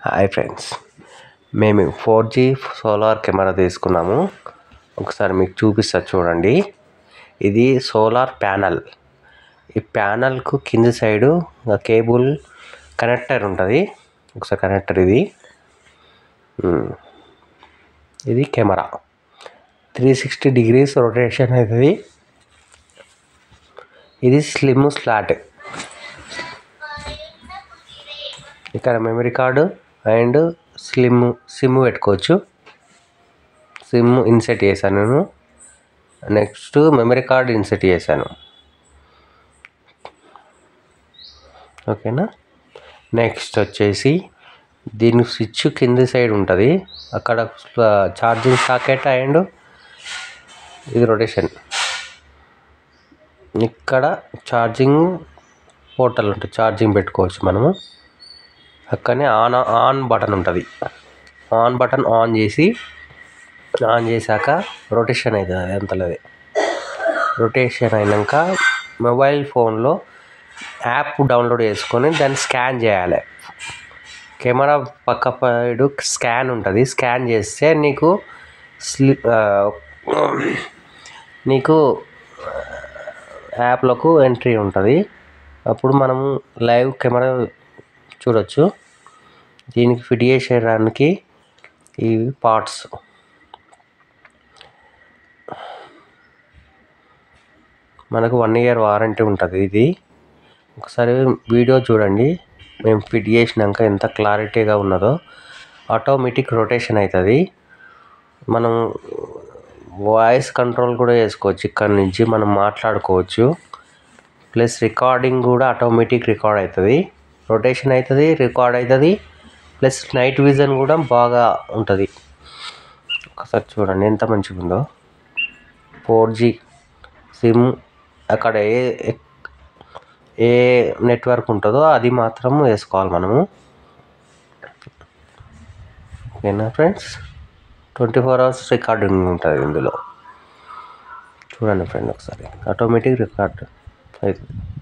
Hi friends మేము four G solar camera తీసుకున్నాము ఒకసారి మీకు చూపిస్తా చూడండి ఇది సోలార్ ప్యానల్ ఈ ప్యానల్కు కింది సైడు కేబుల్ కనెక్టర్ ఉంటుంది ఒకసారి కనెక్టర్ ఇది ఉమ్. ఇది camera three sixty degrees rotation అవుతుంది ఇది స్లిమ్ స్లాట్ ఇక్కడ memory card and slim sim పెట్టుకోవచ్చు సిమ్ ఇన్సెట్ చేశాను నేను నెక్స్ట్ మెమరీ కార్డ్ ఇన్సెట్ చేశాను ఓకేనా నెక్స్ట్ వచ్చేసి దీని స్విచ్ కింది సైడ్ ఉంటుంది అక్కడ ఛార్జింగ్ సాకెట్ అండ్ ఇది రొటేషన్ ఇక్కడ ఛార్జింగ్ పోర్టల్ ఉంటుంది ఛార్జింగ్ పెట్టుకోవచ్చు మనము అక్కడనే ఆన్ ఆన్ బటన్ ఉంటుంది ఆన్ బటన్ ఆన్ చేసి ఆన్ చేశాక రొటేషన్ అవుతుంది అంతలోది రొటేషన్ అయినాక మొబైల్ ఫోన్లో యాప్ డౌన్లోడ్ చేసుకొని దాన్ని స్కాన్ చేయాలి కెమెరా పక్క సైడ్ స్కాన్ ఉంటుంది స్కాన్ చేస్తే నీకు స్లిప్ నీకు యాప్లకు ఎంట్రీ ఉంటుంది అప్పుడు మనము లైవ్ కెమెరా చూడొచ్చు దీనికి ఫిట్ చేసేయడానికి ఈ పార్ట్స్ మనకు వన్ ఇయర్ వారంటీ ఉంటుంది ఇది ఒకసారి వీడియో చూడండి మేము ఫిట్ చేసినాక ఎంత క్లారిటీగా ఉన్నదో ఆటోమేటిక్ రొటేషన్ అవుతుంది మనం వాయిస్ కంట్రోల్ కూడా చేసుకోవచ్చు ఇక్కడ నుంచి మనం మాట్లాడుకోవచ్చు ప్లస్ రికార్డింగ్ కూడా ఆటోమేటిక్ రికార్డ్ అవుతుంది రొటేషన్ అవుతుంది రికార్డ్ అవుతుంది ప్లస్ నైట్ విజన్ కూడా బాగా ఉంటుంది ఒకసారి చూడండి ఎంత మంచిగా ఉందో ఫోర్ జీ సిమ్ అక్కడ ఏ ఏ నెట్వర్క్ ఉంటుందో అది మాత్రం వేసుకోవాలి మనము ఓకేనా friends twenty four hours recording ఉంటుంది ఇందులో చూడండి ఫ్రెండ్ ఒకసారి ఆటోమేటిక్ రికార్డ్ అవుతుంది